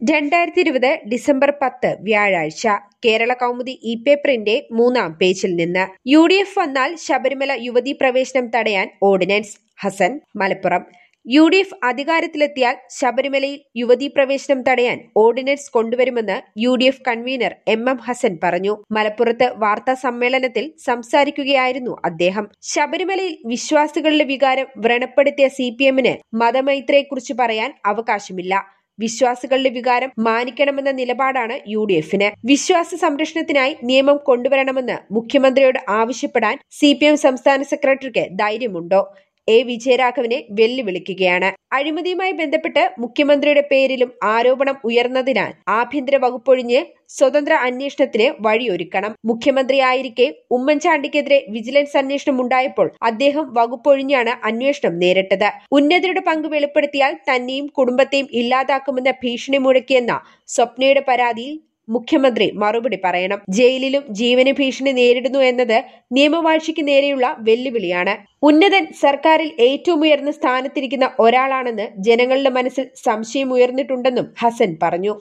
രണ്ടായിരത്തി ഇരുപത് ഡിസംബർ പത്ത് വ്യാഴാഴ്ച കേരള കൗമുദി ഇ പേപ്പറിന്റെ മൂന്നാം പേജിൽ നിന്ന് യു ഡി എഫ് വന്നാൽ ശബരിമല യുവതീ പ്രവേശനം തടയാൻ ordinance Hasan Malappuram U D F അധികാരത്തിലെത്തിയാൽ ശബരിമലയിൽ യുവതീ പ്രവേശനം തടയാൻ ഓർഡിനൻസ് കൊണ്ടുവരുമെന്ന് U D F convener M M Hasan പറഞ്ഞു മലപ്പുറത്ത് വാർത്താ സമ്മേളനത്തിൽ സംസാരിക്കുകയായിരുന്നു അദ്ദേഹം ശബരിമലയിൽ വിശ്വാസികളുടെ വികാരം വ്രണപ്പെടുത്തിയ സി പി എമ്മിന് മതമൈത്രിയെക്കുറിച്ച് പറയാൻ അവകാശമില്ല വിശ്വാസികളുടെ വികാരം മാനിക്കണമെന്ന നിലപാടാണ് യു ഡി എഫിന് വിശ്വാസ സംരക്ഷണത്തിനായി നിയമം കൊണ്ടുവരണമെന്ന് മുഖ്യമന്ത്രിയോട് ആവശ്യപ്പെടാൻ സി പി എം സംസ്ഥാന സെക്രട്ടറിക്ക് ധൈര്യമുണ്ടോ എ വിജയരാഘവനെ വെല്ലുവിളിക്കുകയാണ് അഴിമതിയുമായി ബന്ധപ്പെട്ട് മുഖ്യമന്ത്രിയുടെ പേരിലും ആരോപണം ഉയർന്നതിനാൽ ആഭ്യന്തര വകുപ്പൊഴിഞ്ഞ് സ്വതന്ത്ര അന്വേഷണത്തിന് വഴിയൊരുക്കണം മുഖ്യമന്ത്രിയായിരിക്കെ ഉമ്മൻചാണ്ടിക്കെതിരെ വിജിലൻസ് അന്വേഷണം ഉണ്ടായപ്പോൾ അദ്ദേഹം വകുപ്പൊഴിഞ്ഞാണ് അന്വേഷണം നേരിട്ടത് ഉന്നതരുടെ പങ്ക് വെളിപ്പെടുത്തിയാൽ തന്നെയും കുടുംബത്തെയും ഇല്ലാതാക്കുമെന്ന ഭീഷണി മുഴക്കിയെന്ന സ്വപ്നയുടെ പരാതിയിൽ മുഖ്യമന്ത്രി മറുപടി പറയണം ജയിലിലും ജീവന് ഭീഷണി നേരിടുന്നു എന്നത് നിയമവാഴ്ചയ്ക്ക് നേരെയുള്ള വെല്ലുവിളിയാണ് ഉന്നതൻ സർക്കാരിൽ ഏറ്റവും ഉയർന്ന സ്ഥാനത്തിരിക്കുന്ന ഒരാളാണെന്ന് ജനങ്ങളുടെ മനസ്സിൽ സംശയം ഉയർന്നിട്ടുണ്ടെന്നും ഹസൻ പറഞ്ഞു